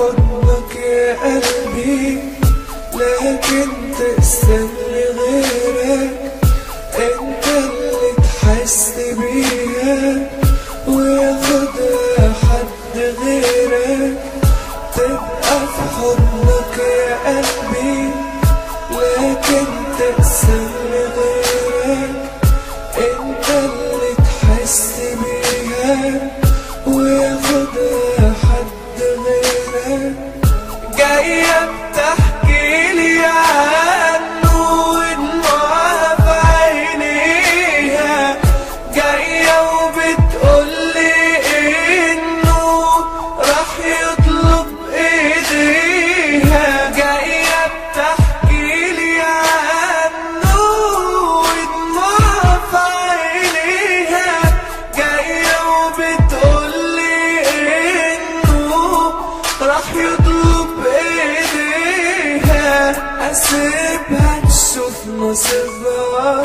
حضنك يا قلبي لكن تقسم لغيرك انت اللي تحس بيها وياخدها حد غيرك تبقى في حضنك يا قلبي لكن تقسم لغيرك انت اللي تحس بيها وياخدها حد غيرك جاية بتحكي لي عنه ودموعها في عينيها جاية وبتقول لي انه راح يطلب ايديها جاية بتحكي لي عنه ودموعها في عينيها جاية وبتقول لي انه راح يطلب ايديها اسيبها تشوف نصيبها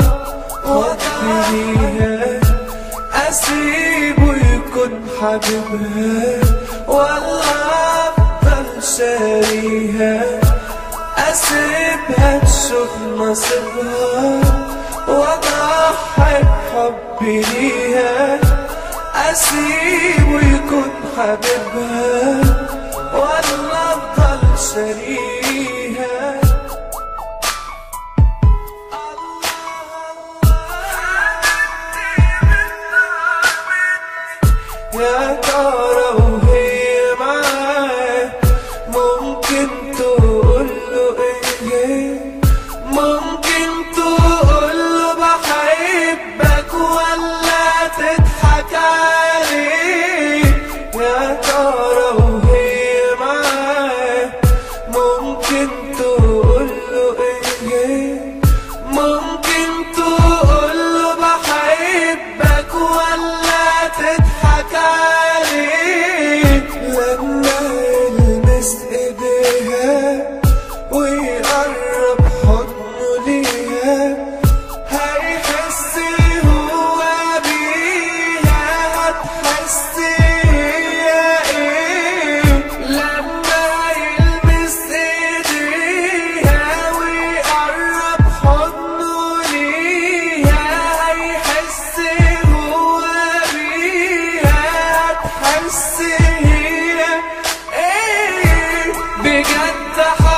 واطفيها اسيبه يكون حبيبها ولا افضل شاريها اسيبها تشوف نصيبها واضحي بحبي ليها اسيبه يكون حبيبها ولا افضل شاريها يا ترى وهي معاه ممكن تقول له ايه ممكن تقول له بحبك ولا تضحك عليه يا ترى وهي معاه ممكن تقول له ايه ممكن تقول له بحبك ولا تضحك عليه لما يلمس ايديها ويقرب حضنه ليها هيحس هو بيها هتحس هي ايه لما يلمس ايديها ويقرب حضنه ليها هيحس هو بيها هتحس هي ايه بجد